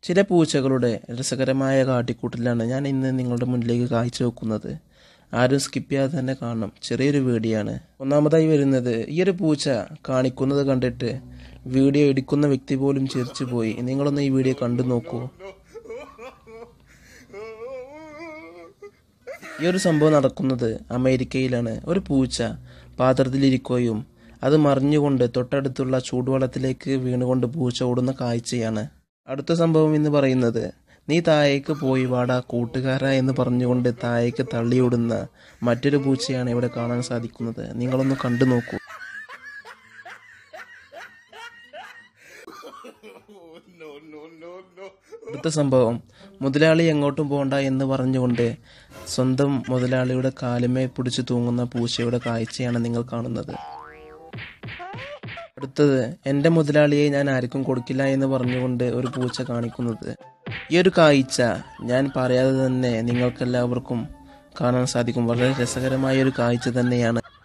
ചില പൂച്ചകളുടെ രസകരമായ കാട്ടിക്കൂട്ടലാണ് ഞാൻ ഇന്ന് നിങ്ങളുടെ മുന്നിലേക്ക് കാഴ്ചവെക്കുന്നത് ആരും സ്കിപ്പ് ചെയ്യാതെ തന്നെ കാണണം ചെറിയൊരു വീഡിയോയാണ് ഒന്നാമതായി വരുന്നത് ഈ ഒരു പൂച്ച കാണിക്കുന്നത് കണ്ടിട്ട് വീഡിയോ എടുക്കുന്ന വ്യക്തി പോലും ചിരിച്ചു പോയി നിങ്ങളൊന്ന് ഈ വീഡിയോ കണ്ടു നോക്കൂ ഈ ഒരു സംഭവം നടക്കുന്നത് അമേരിക്കയിലാണ് ഒരു പൂച്ച പാത്രത്തിലിരിക്കുകയും അത് മറിഞ്ഞുകൊണ്ട് തൊട്ടടുത്തുള്ള ചൂടുവെള്ളത്തിലേക്ക് വീണുകൊണ്ട് പൂച്ച ഓടുന്ന കാഴ്ചയാണ് അടുത്ത സംഭവം എന്ന് പറയുന്നത് നീ താഴേക്ക് പോയി വാടാ കൂട്ടുകാരാ എന്ന് പറഞ്ഞുകൊണ്ട് താഴേക്ക് തള്ളിയോടുന്ന മറ്റൊരു പൂച്ചയാണ് ഇവിടെ കാണാൻ സാധിക്കുന്നത് നിങ്ങളൊന്ന് കണ്ടു നോക്കൂ അടുത്ത സംഭവം മുതലാളി എങ്ങോട്ടും പോണ്ട എന്ന് പറഞ്ഞുകൊണ്ട് സ്വന്തം മുതലാളിയുടെ കാലുമേ പിടിച്ചു തൂങ്ങുന്ന പൂച്ചയുടെ കാഴ്ചയാണ് നിങ്ങൾ കാണുന്നത് അടുത്തത് എൻ്റെ മുതലാളിയെ ഞാൻ ആർക്കും കൊടുക്കില്ല എന്ന് പറഞ്ഞുകൊണ്ട് ഒരു പൂച്ച കാണിക്കുന്നത് ഈ ഒരു കാഴ്ച ഞാൻ പറയാതെ തന്നെ നിങ്ങൾക്കെല്ലാവർക്കും കാണാൻ സാധിക്കും വളരെ രസകരമായ ഒരു കാഴ്ച തന്നെയാണ്